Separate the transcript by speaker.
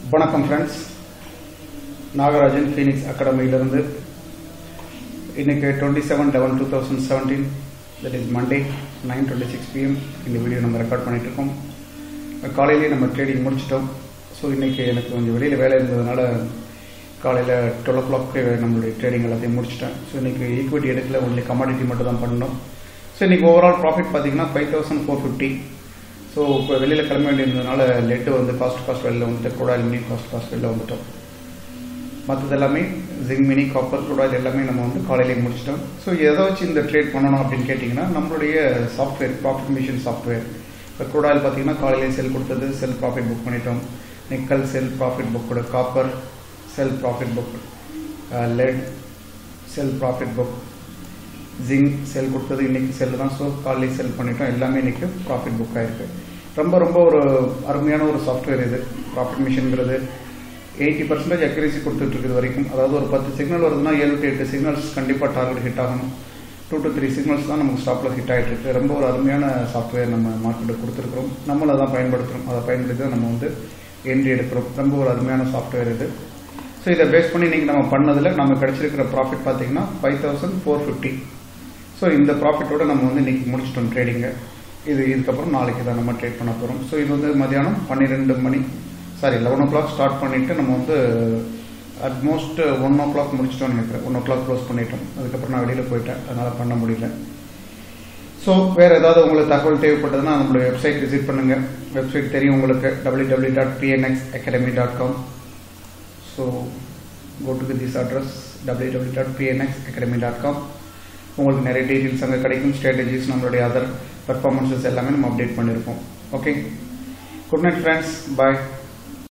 Speaker 1: வணக்கம் friends Nagarajan Phoenix அகாடமியிலிருந்து இன்னைக்கு twenty seven eleven two thousand seventeen that is Monday nine twenty six PM இந்த video நம்ம record பண்ணிட்டு இருக்கோம் காலையிலேயே நம்ம ட்ரேடிங் முடிச்சிட்டோம் ஸோ இன்னைக்கு எனக்கு கொஞ்சம் வெளியில் வேலை இருந்ததுனால காலையில் டுவெல் ஓ கிளாக்கு நம்மளுடைய ட்ரேடிங் எல்லாத்தையும் முடிச்சிட்டேன் ஸோ இன்னைக்கு ஈக்விட்டி எடுக்கல ஒன்லி கமாடிட்டி மட்டும் தான் பண்ணோம் ஸோ இன்னைக்கு ஓவரால் ப்ராஃபிட் பார்த்தீங்கன்னா five thousand four fifty so இப்போ வெளியில் கிளம்ப வேண்டியிருந்ததுனால லெட்டு வந்து காஸ்ட் காஸ்ட் வெளில வந்துட்டு குடாயில் மினி காஸ்ட் காஸ்ட் வெளில வந்துட்டோம் மற்றது எல்லாமே ஜிங் மினி காப்பர் குடாயில் எல்லாமே நம்ம வந்து காலையிலேயே முடிச்சிட்டோம் ஸோ எதை வச்சு இந்த ட்ரேட் பண்ணணும் அப்படின்னு கேட்டிங்கன்னா நம்மளுடைய சாஃப்ட்வேர் ப்ராஃபிட் மிஷின் சாஃப்ட்வேர் இப்போ குடாயில் பார்த்தீங்கன்னா காலையிலேயே செல் கொடுத்தது செல் ப்ராஃபிட் புக் பண்ணிட்டோம் நிக்கல் செல் ப்ராஃபிட் புக் கூட copper sell profit book lead sell profit book zinc sell கொடுத்தது இன்னைக்கு செல் தான் ஸோ காலையில் செல் பண்ணிட்டோம் எல்லாமே இன்னைக்கு ப்ராஃபிட் புக் ஆயிருக்கு ரொம்ப ரொம்ப ஒரு அருமையான ஒரு சாஃப்ட்வேர் இது ப்ராஃபிட் மிஷின்ங்கிறது எயிட்டி பர்சன்டேஜ் அக்யூரேசி கொடுத்துட்டு இருக்குது வரைக்கும் அதாவது ஒரு பத்து சிக்னல் வருதுன்னா ஏழு டு எட்டு சிக்னல்ஸ் கண்டிப்பாக டார்கெட் ஹிட் ஆகணும் டூ டு த்ரீ சிக்னல்ஸ் தான் நமக்கு ஸ்டாப்பில் ஹிட் ஆகிட்டு இருக்கு ரொம்ப ஒரு அருமையான சாஃப்ட்வேர் நம்ம மார்க்கெட்டுக்கு கொடுத்துருக்குறோம் நம்மளை தான் பயன்படுத்துகிறோம் அதை பயன்படுத்தி தான் நம்ம வந்து என்ட்ரி எடுக்கிறோம் ரொம்ப ஒரு அருமையான சாஃப்ட்வேர் இது ஸோ இதை பேஸ் பண்ணி நீங்கள் நம்ம பண்ணதில் நம்ம கிடைச்சிருக்கிற ப்ராஃபிட் பார்த்தீங்கன்னா five thousand four fifty so இந்த ப்ராஃபிட்டோட நம்ம வந்து இன்னைக்கு முடிச்சிட்டோம் ட்ரேடிங்கை இது இதுக்கப்புறம் நாளைக்கு தான் நம்ம ட்ரேட் பண்ண போகிறோம் ஸோ இது வந்து மதியானம் பன்னிரெண்டு மணி sorry eleven o'clock start பண்ணிவிட்டு நம்ம வந்து அட்மோஸ்ட் ஒன் ஓ கிளாக் முடிச்சிட்டோம்னு நினைக்கிறேன் ஒன் ஓ கிளாக் க்ளோஸ் பண்ணிட்டோம் அதுக்கப்புறம் நான் வெளியில் போயிட்டேன் அதனால் பண்ண முடியல ஸோ வேறு ஏதாவது உங்களுக்கு தகவல் தேவைப்பட்டதுன்னா நம்மளுடைய வெப்சைட் விசிட் பண்ணுங்கள் வெப்சைட் தெரியும் உங்களுக்கு W W dot PNX academy dot com so go to this address W W dot PNX academy dot com உங்களுக்கு நிறைய டீட்டெயில்ஸ் அங்கே கிடைக்கும் ஸ்ட்ராட்டஜிஸ் நம்மளுடைய அதர் பர்ஃபார்மன்ஸஸ் எல்லாமே நம்ம அப்டேட் பண்ணியிருக்கோம் ஓகே குட் நைட் ஃப்ரெண்ட்ஸ் பாய்